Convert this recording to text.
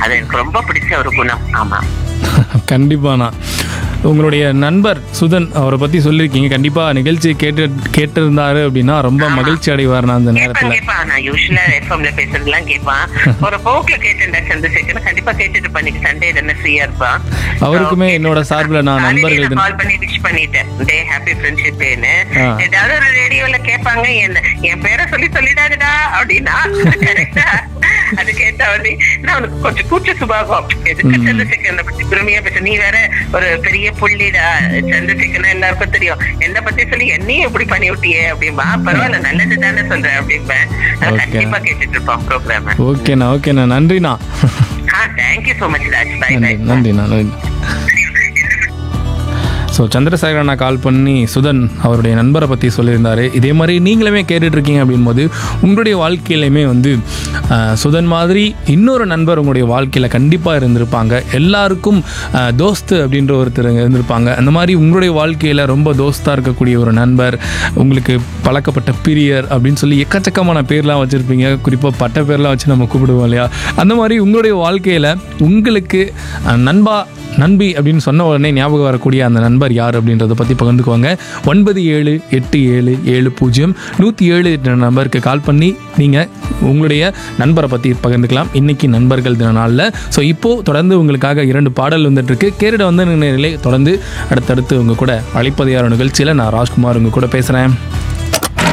அது எனக்கு ரொம்ப பிடிச்ச ஒரு குணம் ஆமா கண்டிப்பாண்ணா உங்களுடைய நண்பர் சுதன் அவரை பற்றி சொல்லியிருக்கீங்க கண்டிப்பாக நிகழ்ச்சி கேட்டு கேட்டிருந்தாரு அப்படின்னா ரொம்ப மகிழ்ச்சி அடைவார்ண்ணா அந்த கேட்பான் நேரத்தில் கேட்பான் நான் யூஸ்வலா எஃப்எம்ல பேசுறதுலாம் கேட்பான் ஒரு போக்குல கேட்டேன்டா சந்திரசேகர் கண்டிப்பா கேட்டுட்டு பண்ணிக்கு சண்டே தானே ஃப்ரீயா இருப்பான் அவருக்குமே என்னோட சார்பில் நான் நண்பர்கள் தினம் கால் பண்ணி விஷ் பண்ணிட்டேன் டே ஹாப்பி ஃப்ரெண்ட்ஷிப்னு ஆ. ஏதாவது ஒரு ரேடியோல கேட்பாங்க என்ன என் பேரை சொல்லி சொல்லிடாதுடா அப்படின்னா கரெக்டா அது கேட்ட உடனே நான் உனக்கு கொஞ்சம் கூச்ச சுபாவம் எதுக்கு சந்திரசேகரனை பத்தி பெருமையா பேச நீ வேற ஒரு பெரிய புள்ளிடா சந்திரசேகரன் எல்லாருக்கும் தெரியும் என்ன பத்தி சொல்லி என்னையும் எப்படி பண்ணி விட்டியே அப்படிம்பா பரவாயில்ல நல்லது தானே சொல்றேன் அப்படிம்பேன் நான் Okay. கண்டிப்பா கேட்டுட்டு இருப்போம் ப்ரோக்ராம் ஓகேண்ணா ஓகேண்ணா நன்றிண்ணா ஆ thank you so much Raj bye நன்றி பை நன்றிண்ணா நன்றி ஸோ சந்திரசேகர் அண்ணா கால் பண்ணி சுதன் அவருடைய நண்பரை பற்றி சொல்லியிருந்தாரு இதே மாதிரி நீங்களுமே கேட்டுட்டு இருக்கீங்க அப்படின்போது உங்களுடைய வாழ்க்கையிலையுமே வந்து ஆஹ், சுதன் மாதிரி இன்னொரு நண்பர் உங்களுடைய வாழ்க்கையில் கண்டிப்பாக இருந்திருப்பாங்க எல்லாருக்கும் ஆஹ், தோஸ்து அப்படின்ற ஒருத்தர் இருந்திருப்பாங்க அந்த மாதிரி உங்களுடைய வாழ்க்கையில் ரொம்ப தோஸ்தாக இருக்கக்கூடிய ஒரு நண்பர் உங்களுக்கு பழக்கப்பட்ட பிரியர் அப்படின்னு சொல்லி எக்கச்சக்கமான பேர்லாம் வச்சுருப்பீங்க குறிப்பாக பட்ட பேர்லாம் வச்சு நம்ம கூப்பிடுவோம் இல்லையா அந்த மாதிரி உங்களுடைய வாழ்க்கையில் உங்களுக்கு அஹ், நண்பா நண்பி அப்படின்னு சொன்ன உடனே ஞாபகம் வரக்கூடிய அந்த நண்பர் யார் அப்படின்றத பற்றி பகிர்ந்துக்குவாங்க ஒன்பது ஏழு எட்டு ஏழு ஏழு பூஜ்ஜியம் நூற்றி ஏழு என்ற நம்பருக்கு கால் பண்ணி நீங்கள் உங்களுடைய நண்பரை பற்றி பகிர்ந்துக்கலாம் இன்னைக்கு நண்பர்கள் தின நாளில் ஸோ இப்போது தொடர்ந்து உங்களுக்காக இரண்டு பாடல் வந்துட்டுருக்கு கேரிட வந்து நிலை தொடர்ந்து அடுத்தடுத்து உங்கள் கூட அழைப்பது யாரோ நிகழ்ச்சியில் நான் ராஜ்குமார் உங்கள் கூட பேசுகிறேன்